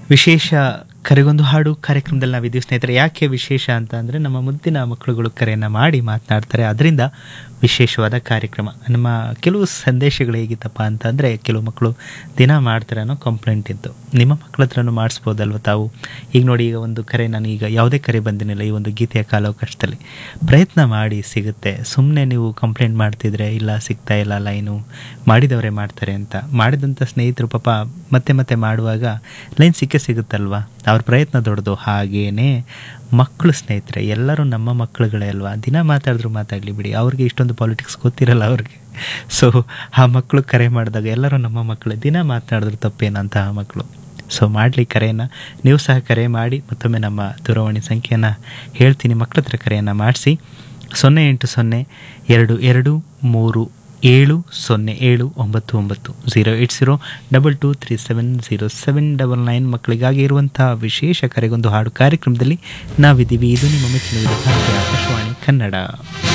ವಿಶೇಷ ಕರೆಗೊಂದು ಹಾಡು ಕಾರ್ಯಕ್ರಮದಲ್ಲಿ ನಾವಿದ್ದೀವಿ ಸ್ನೇಹಿತರೆ ಯಾಕೆ ವಿಶೇಷ ಅಂತ ಅಂದರೆ ನಮ್ಮ ಮುದ್ದಿನ ಮಕ್ಕಳುಗಳು ಕರೆಯನ್ನು ಮಾಡಿ ಮಾತನಾಡ್ತಾರೆ ಅದರಿಂದ ವಿಶೇಷವಾದ ಕಾರ್ಯಕ್ರಮ ನಮ್ಮ ಕೆಲವು ಸಂದೇಶಗಳು ಹೇಗಿತ್ತಪ್ಪ ಅಂತಂದರೆ ಕೆಲವು ಮಕ್ಕಳು ದಿನ ಮಾಡ್ತಾರೆ ಅನ್ನೋ ಕಂಪ್ಲೇಂಟ್ ಇತ್ತು ನಿಮ್ಮ ಮಕ್ಕಳ ಹತ್ರನೂ ಮಾಡಿಸ್ಬೋದಲ್ವ ತಾವು ಈಗ ನೋಡಿ ಈಗ ಒಂದು ಕರೆ ನಾನು ಈಗ ಯಾವುದೇ ಕರೆ ಬಂದಿನಿಲ್ಲ ಈ ಒಂದು ಗೀತೆಯ ಕಾಲಾವಕಾಶದಲ್ಲಿ ಪ್ರಯತ್ನ ಮಾಡಿ ಸಿಗುತ್ತೆ ಸುಮ್ಮನೆ ನೀವು ಕಂಪ್ಲೇಂಟ್ ಮಾಡ್ತಿದ್ರೆ ಇಲ್ಲ ಸಿಗ್ತಾ ಇಲ್ಲ ಲೈನು ಮಾಡಿದವರೇ ಮಾಡ್ತಾರೆ ಅಂತ ಮಾಡಿದಂಥ ಸ್ನೇಹಿತರು ಪಾಪ ಮತ್ತೆ ಮತ್ತೆ ಮಾಡುವಾಗ ಲೈನ್ ಸಿಕ್ಕೇ ಸಿಗುತ್ತಲ್ವಾ ಅವ್ರ ಪ್ರಯತ್ನ ದೊಡ್ಡದು ಹಾಗೇನೆ ಮಕ್ಕಳು ಸ್ನೇಹಿತರೆ ಎಲ್ಲರೂ ನಮ್ಮ ಮಕ್ಕಳುಗಳೇ ಅಲ್ವಾ ದಿನ ಮಾತಾಡಿದ್ರು ಮಾತಾಡಲಿ ಬಿಡಿ ಅವ್ರಿಗೆ ಇಷ್ಟೊಂದು ಪಾಲಿಟಿಕ್ಸ್ ಗೊತ್ತಿರಲ್ಲ ಅವ್ರಿಗೆ ಸೊ ಆ ಮಕ್ಕಳು ಕರೆ ಮಾಡಿದಾಗ ಎಲ್ಲರೂ ನಮ್ಮ ಮಕ್ಕಳು ದಿನ ಮಾತನಾಡಿದ್ರು ತಪ್ಪೇನಂತ ಆ ಮಕ್ಕಳು ಸೊ ಮಾಡಲಿ ಕರೆಯನ್ನು ನೀವು ಸಹ ಕರೆ ಮಾಡಿ ಮತ್ತೊಮ್ಮೆ ನಮ್ಮ ದೂರವಾಣಿ ಸಂಖ್ಯೆಯನ್ನು ಹೇಳ್ತೀನಿ ಮಕ್ಕಳ ಹತ್ರ ಕರೆಯನ್ನು ಮಾಡಿಸಿ ಸೊನ್ನೆ ಎಂಟು ಸೊನ್ನೆ ಎರಡು ಎರಡು ಮೂರು ಏಳು ಸೊನ್ನೆ ಏಳು ಒಂಬತ್ತು ಒಂಬತ್ತು zero eight zero double two three seven zero seven double nine ಮಕ್ಕಳಿಗಾಗಿ ಇರುವಂತಹ ವಿಶೇಷ ಕರೆಗೊಂದು ಹಾಡು ಕಾರ್ಯಕ್ರಮದಲ್ಲಿ ನಾವಿದ್ದೀವಿ ಇದು ನಿಮ್ಮ ಮೆಚ್ಚಿನ ವಿಧಾನ ಆಕಾಶವಾಣಿ ಕನ್ನಡ